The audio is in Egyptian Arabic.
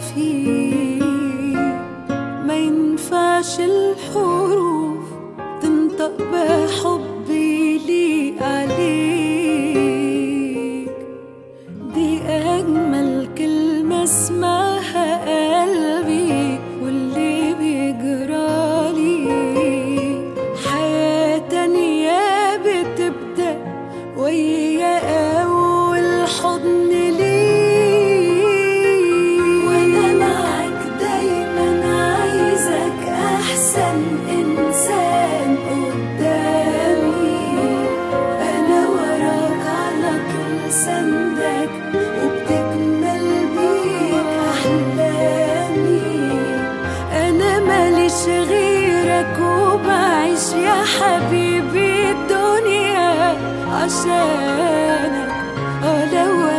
فيه ما ينفعش الحروف تنطق بحبي لي عليك دي أجمل كلمة اسمعها قلبي واللي بيجرالي حياة تانية بتبدأ ويا أول حضن ليك وأنا معاك دايما عايزك أحسن إنسان قدامي أنا وراك على طول سندك وبتكمل بيك أحلامي أنا ماليش غيرك وبعيش يا حبيبي الدنيا عشانك اه لو